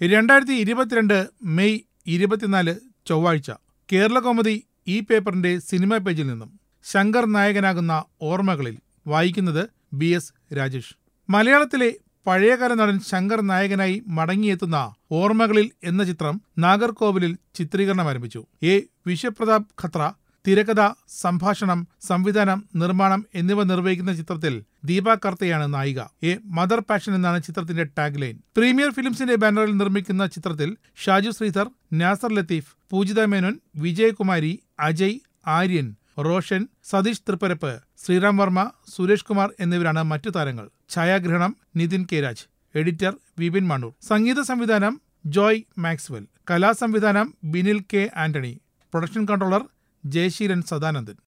രണ്ടായിരത്തി ഇരുപത്തിരണ്ട് മെയ് ഇരുപത്തിനാല് ചൊവ്വാഴ്ച കേരളകൗമുദി ഈ പേപ്പറിന്റെ സിനിമാ പേജിൽ നിന്നും ശങ്കർ നായകനാകുന്ന ഓർമ്മകളിൽ വായിക്കുന്നത് ബി എസ് രാജേഷ് മലയാളത്തിലെ പഴയകാല നടൻ ശങ്കർ നായകനായി മടങ്ങിയെത്തുന്ന ഓർമ്മകളിൽ എന്ന ചിത്രം നാഗർകോവിലിൽ ചിത്രീകരണം ആരംഭിച്ചു എ വിശ്വപ്രതാപ് ഖത്ര തിരക്കഥ സംഭാഷണം സംവിധാനം നിർമ്മാണം എന്നിവ നിർവഹിക്കുന്ന ചിത്രത്തിൽ ദീപ കർത്തയാണ് നായിക എ മദർ പാഷൻ എന്നാണ് ചിത്രത്തിന്റെ ടാഗ് ലൈൻ പ്രീമിയർ ഫിലിംസിന്റെ ബാനറിൽ നിർമ്മിക്കുന്ന ചിത്രത്തിൽ ഷാജു ശ്രീധർ നാസർ ലത്തീഫ് പൂജിത മേനോൻ വിജയകുമാരി അജയ് ആര്യൻ റോഷൻ സതീഷ് തൃപ്പരപ്പ് ശ്രീറാം വർമ്മ സുരേഷ് കുമാർ എന്നിവരാണ് മറ്റു താരങ്ങൾ ഛായാഗ്രഹണം നിതിൻ കെ രാജ് എഡിറ്റർ വിപിൻ മണ്ണൂർ സംഗീത സംവിധാനം ജോയ് മാക്സ്വെൽ കലാസംവിധാനം Binil K Antony production controller Jayaseelan Sadanandan